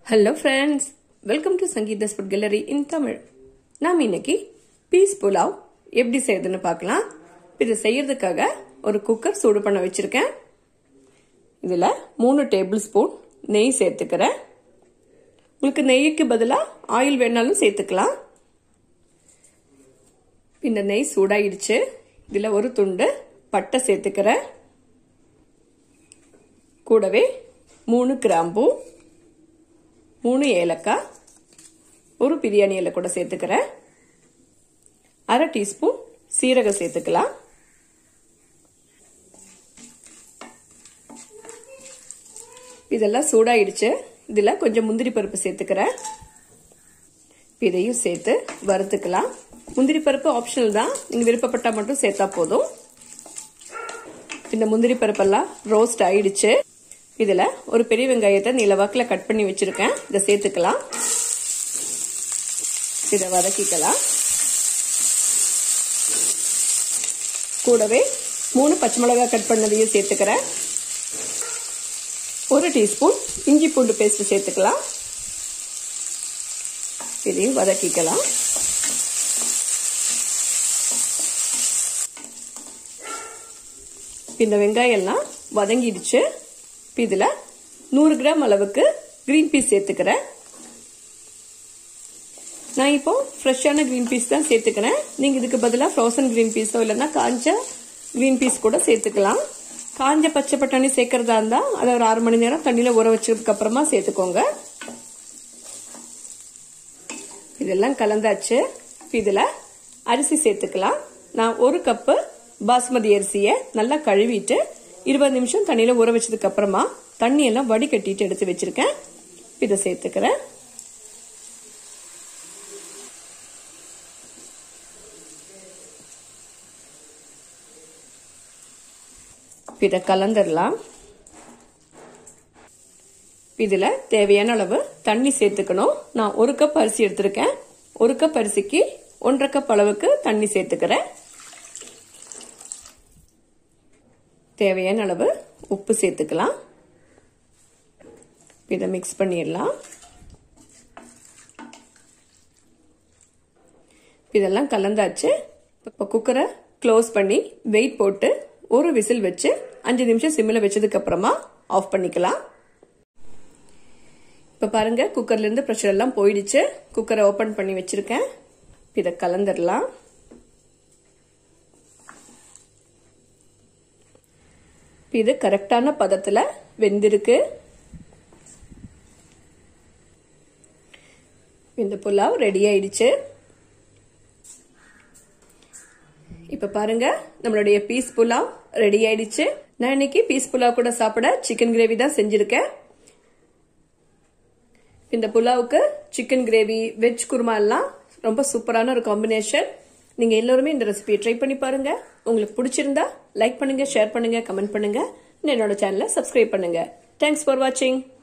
hello friends welcome to Sangeetha food gallery in Tamil நாம் இன்னைக்கு piece pulao எப்படி செய்யறதுன்னு பார்க்கலாம் இதை செய்யறதுக்காக ஒரு குக்கர் சூடு பண்ண வச்சிருக்கேன் இதில் மூணு டேபிள் ஸ்பூன் நெய் சேர்த்துக்கிறேன் உங்களுக்கு நெய்க்கு பதிலாக ஆயில் வேணாலும் சேர்த்துக்கலாம் இந்த நெய் சூடாயிடுச்சு இதில் ஒரு துண்டு பட்டை சேர்த்துக்கிறேன் கூடவே மூணு கிராம்பு மூணு ஏலக்காய் ஒரு பிரியாணி இலை கூட சேர்த்துக்கிறேன் அரை டீஸ்பூன் சீரகம் சேர்த்துக்கலாம் இதெல்லாம் சூடாயிடுச்சு இதில் கொஞ்சம் முந்திரி பருப்பு சேர்த்துக்கிறேன் இதையும் சேர்த்து வறுத்துக்கலாம் முந்திரி பருப்பு ஆப்ஷனல் தான் நீங்கள் விருப்பப்பட்டால் மட்டும் சேர்த்தா போதும் இந்த முந்திரி பருப்பெல்லாம் ரோஸ்ட் ஆயிடுச்சு இதில் ஒரு பெரிய வெங்காயத்தை நிலவாக்கில் கட் பண்ணி வச்சுருக்கேன் இதை சேர்த்துக்கலாம் இதை வதக்கிக்கலாம் கூடவே மூணு பச்சை மிளகாய் கட் பண்ணதையும் சேர்த்துக்கிறேன் ஒரு டீஸ்பூன் இஞ்சி பூண்டு பேஸ்ட் சேர்த்துக்கலாம் இதையும் வதக்கிக்கலாம் இந்த வெங்காயம் எல்லாம் வதங்கிடுச்சு இதில் நூறு கிராம் அளவுக்கு கிரீன் பீஸ் சேர்த்துக்கிறேன் நான் இப்போ ஃப்ரெஷ்ஷான கிரீன் பீஸ் தான் சேர்த்துக்கிறேன் நீங்கள் இதுக்கு பதிலாக ஃப்ரோசன் கிரீன் பீஸோ இல்லைன்னா காஞ்ச கிரீன் பீஸ் கூட சேர்த்துக்கலாம் காஞ்ச பச்சை பட்டாணி சேர்க்கறதா இருந்தால் அதை ஒரு ஆறு மணி நேரம் தண்ணியில் ஊற வச்சதுக்கு அப்புறமா சேர்த்துக்கோங்க இதெல்லாம் கலந்தாச்சு இதில் அரிசி சேர்த்துக்கலாம் நான் ஒரு கப்பு பாஸ்மதி அரிசியை நல்லா கழுவிட்டு இருபது நிமிஷம் தண்ணியில் ஊற வச்சதுக்கு அப்புறமா தண்ணியெல்லாம் வடிகட்டிட்டு எடுத்து வச்சிருக்கேன் இதை சேர்த்துக்கிறேன் இதை கலந்துடலாம் இதில் தேவையான அளவு தண்ணி சேர்த்துக்கணும் நான் ஒரு கப் அரிசி எடுத்திருக்கேன் ஒரு கப் அரிசிக்கு ஒன்றரை கப் அளவுக்கு தண்ணி சேர்த்துக்கிறேன் தேவையான அளவு உப்பு சேர்த்துக்கலாம் இதை மிக்ஸ் பண்ணிடலாம் இதெல்லாம் கலந்தாச்சு இப்போ குக்கரை க்ளோஸ் பண்ணி வெயிட் போட்டு ஒரு விசில் வச்சு அஞ்சு நிமிஷம் சிம்மில் வச்சதுக்கு அப்புறமா ஆஃப் பண்ணிக்கலாம் இப்போ பாருங்க குக்கர்லேருந்து ப்ரெஷர் எல்லாம் போயிடுச்சு குக்கரை ஓப்பன் பண்ணி வச்சிருக்கேன் இதை கலந்துடலாம் இது கரெக்டான பதத்தில் வெந்திருக்கு இந்த புலாவ் ரெடி ஆயிடுச்சு இப்ப பாருங்க நம்மளுடைய பீஸ் புலாவ் ரெடி ஆயிடுச்சு நான் இன்னைக்கு பீஸ் புலாவ் கூட சாப்பிட சிக்கன் கிரேவி தான் செஞ்சிருக்கேன் இந்த புலாவுக்கு சிக்கன் கிரேவி வெஜ் குருமா எல்லாம் ரொம்ப சூப்பரான ஒரு காம்பினேஷன் நீங்க எல்லாருமே இந்த ரெசிபியை ட்ரை பண்ணி பாருங்க உங்களுக்கு பிடிச்சிருந்தா லைக் பண்ணுங்க ஷேர் பண்ணுங்க கமெண்ட் பண்ணுங்க என்னோட சேனலை சப்ஸ்கிரைப் பண்ணுங்க தேங்க்ஸ் ஃபார் வாட்சிங்